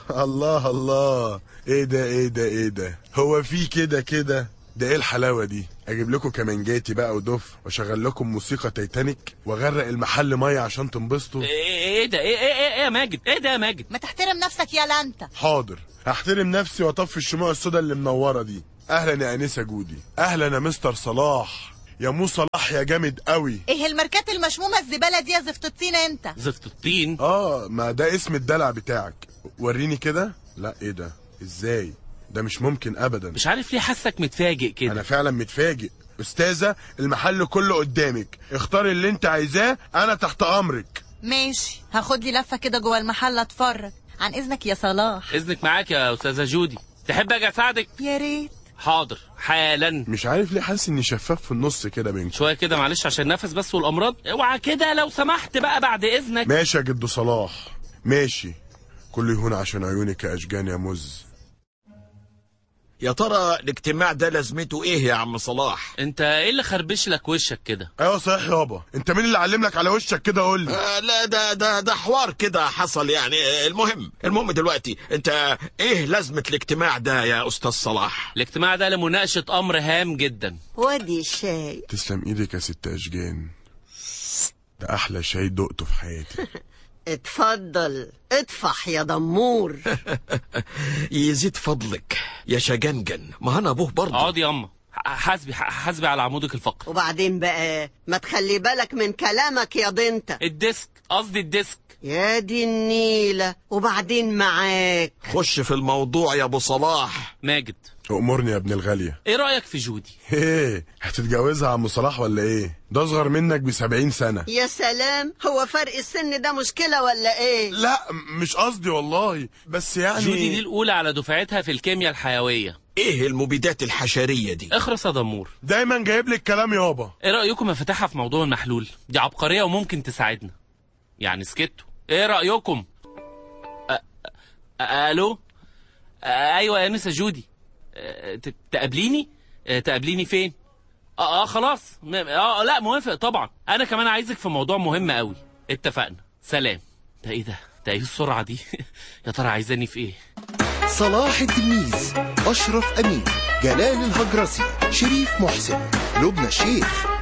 الله الله ايه ده ايه ده ايه ده هو في كده كده ده ايه الحلاوه دي اجيب لكم كمانجاتي بقى ودف واشغل لكم موسيقى تايتانيك واغرق المحل ميه عشان تنبسطوا ايه ايه ده ايه ايه ايه يا ماجد ايه ده يا ماجد ما تحترم نفسك يا لانتا حاضر هحترم نفسي واطفي الشموع السودا اللي منوره دي اهلا يا انسه جودي اهلا يا مستر صلاح يا مو صلاح يا جامد قوي ايه الماركات المشمومه الزباله دي يا زفت الطين انت زفت الطين اه ما ده اسم الدلع بتاعك وريني كده لا ايه ده ازاي ده مش ممكن ابدا مش عارف ليه حاسك متفاجئ كده انا فعلا متفاجئ استاذه المحل كله قدامك اختاري اللي انت عايزاه انا تحت امرك ماشي هاخد لي لفه كده جوه المحل اتفرج عن اذنك يا صلاح اذنك معاك يا استاذه جودي تحب اجي اساعدك يا ريت حاضر حالا مش عارف ليه حاسس اني شفاف في النص كده بينكم شويه كده معلش عشان نفس بس والامراض اوعى كده لو سمحت بقى بعد اذنك ماشي يا جد صلاح ماشي كل يهون عشان عيونك يا اشجان يا مز يا ترى الاجتماع ده لازمته ايه يا عم صلاح انت ايه اللي خربش لك وشك كده ايوه صحيح يابا انت مين اللي علم لك على وشك كده قول لي آه لا ده ده ده حوار كده حصل يعني آه، المهم المهم دلوقتي انت ايه لازمة الاجتماع ده يا استاذ صلاح الاجتماع ده لمناقشه امر هام جدا ودي الشاي تسلم ايدك يا ست اشجان ده احلى شاي دقته في حياتي اتفضل اطفح يا دمور يزيد فضلك يا شجنجن ما انا ابوه برضه اقعد ياما ح- حاسبي ح- حاسبي على عمودك الفقري وبعدين بقى ما تخلي بالك من كلامك يا ضنت الديسك قصدي الديسك يا دي النيلة وبعدين معاك خش في الموضوع يا ابو صلاح ماجد امرني يا ابن الغاليه ايه رايك في جودي ايه هتتجوزها يا عم صلاح ولا ايه ده اصغر منك بسبعين سنه يا سلام هو فرق السن ده مشكلة ولا ايه لا م- مش قصدي والله بس يعني جودي دي الاولى على دفعتها في الكيمياء الحيويه ايه المبيدات الحشرية دي اخرس يا دمور دايما جايب لك كلام يابا ايه رايكم افتحها في موضوع المحلول دي عبقريه وممكن تساعدنا يعني سكتوا ايه رايكم أ... أ... الو أ... ايوه يا نسا جودي أ... ت... تقابليني أ... تقابليني فين اه اه خلاص م... اه لا موافق طبعا انا كمان عايزك في موضوع مهم قوي اتفقنا سلام ده ايه ده ده ايه السرعه دي يا ترى عايزاني في ايه صلاح التلميذ أشرف أمين جلال الهجرسي شريف محسن لبنى الشيخ